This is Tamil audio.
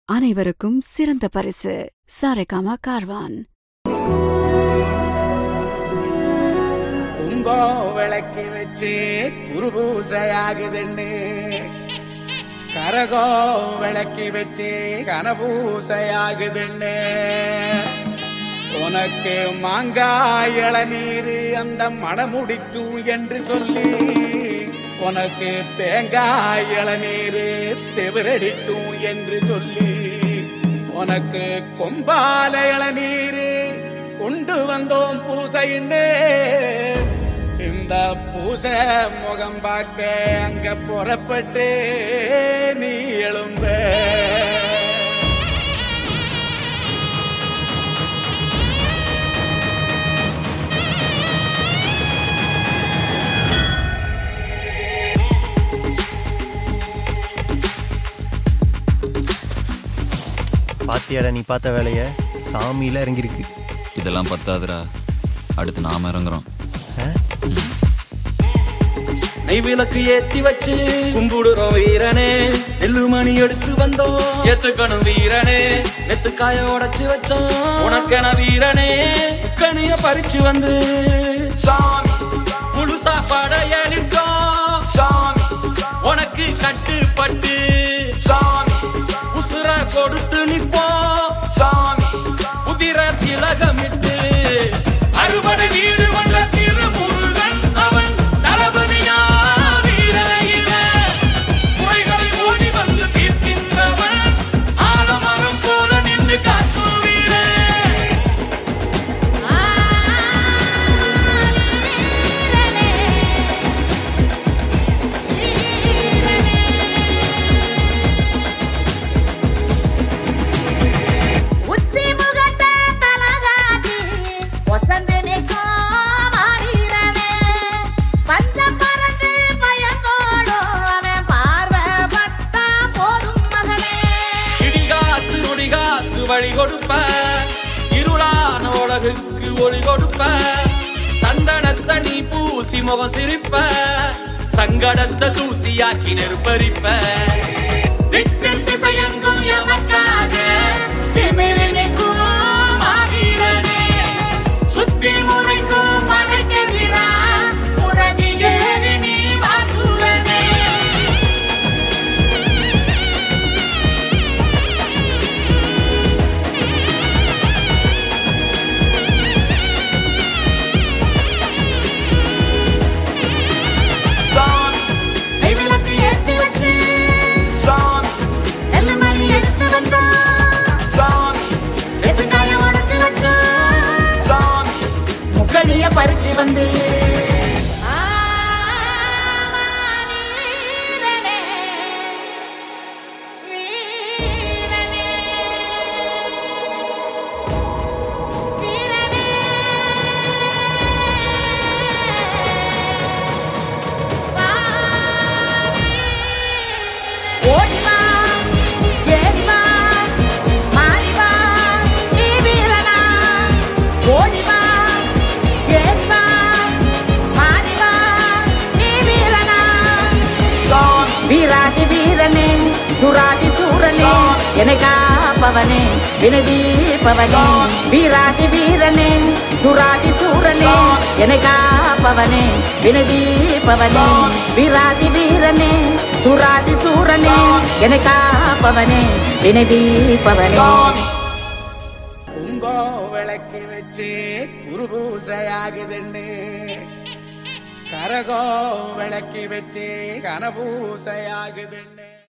அனைவருக்கும் சிறந்த பரிசு சாரேகாமா கார்வான் கும்பம் விளக்கி வச்சு குருபூசையாகுதுன்னு கரகோ விளக்கி வச்சு கனபூசையாகுதுன்னு உனக்கு மாங்காய் இளநீர் அந்த மணமுடிக்கும் என்று சொல்லி உனக்கு தேங்காய் இளநீர் தெவிரடிக்கும் என்று சொல்லி உனக்கு கொம்பால இளநீர் கொண்டு வந்தோம் பூசைன்னு இந்த பூசை முகம் பார்க்க அங்க புறப்பட்டு நீ எழும்ப பாத்தியாடா நீ பார்த்த வேலைய சாமியில இறங்கியிருக்கு இதெல்லாம் பத்தாதுடா அடுத்து நாம இறங்குறோம் நெய் விளக்கு ஏத்தி வச்சு கும்பிடுறோம் வீரனே நெல்லு மணி எடுத்து வந்தோம் ஏத்துக்கணும் வீரனே நெத்துக்காய உடைச்சு வச்சோம் உனக்கென வீரனே கனிய பறிச்சு வந்து சாமி முழு சாப்பாட ஏறிட்டோம் சாமி உனக்கு கட்டுப்பட்டு சாமி உசுர கொடுத்து நிப்போம் சாமி உதிர திலகமிட்டு அறுபடை வீடு கொண்ட திருமுருகன் அவன் தளபதியா வீர இவன். குறைகளை ஓடி வந்து தீர்க்கின்றவன் ஆலமரம் போல நின்று காக்கும் வீரன் உச்சி முகட்ட தலகாட்டி ஒசந்து நிற்கும் மாவீரனே. பஞ்சம் பறந்து பயங்கோடும் அவன் பார்வைப்பட்டா போதும் மகனே. இடிகாத்து நொடிகாத்து வழி கொடுப்ப இருளான உலகுக்கு ஒளி கொடுப்ப சந்தனத்தை நீ பூசி முகம் சிரிப்ப சங்கடத்தை தூசியாக்கி நெருப்பரிப்ப திக்கு திசையெங்கும் எமக்காக திமிரு நிற்கும் மாவீரனே. சுத்தி முறைக்கும் படைக்கெதிரா உறவி ஏறி நீ வாசூரனே நெய் விளக்கு ஏத்தி வச்சு நெல்லு மணி எடுத்து வந்தோம் வெட்டுக்காய உடைச்சு வச்சோம் முக்கணிய பறிச்சு வந்து வீரனே, வீரனே, வீரனே. ஓடி வா, ஏறி வா, மாறி வா, நீ வீரனா. ஓடி வா, ஏறி வா, மாறி வா, நீ வீரனா. வீராதி வீரனே சுராதி சூரனே என்னை காப்பவனே வினதீப்பவனே வீராதி வீரனே சுராதி சூரனே என்னை காப்பவனே வினதீப்பவனே வீராதி வீரனே சுராதி சூரனே என்னை காப்பவனே வினதீப்பவனே கும்பம் விளக்கி வச்சு குருபூசையாகுதுன்னு கரகோ விளக்கி வச்சு கனபூசையாகுதுன்னு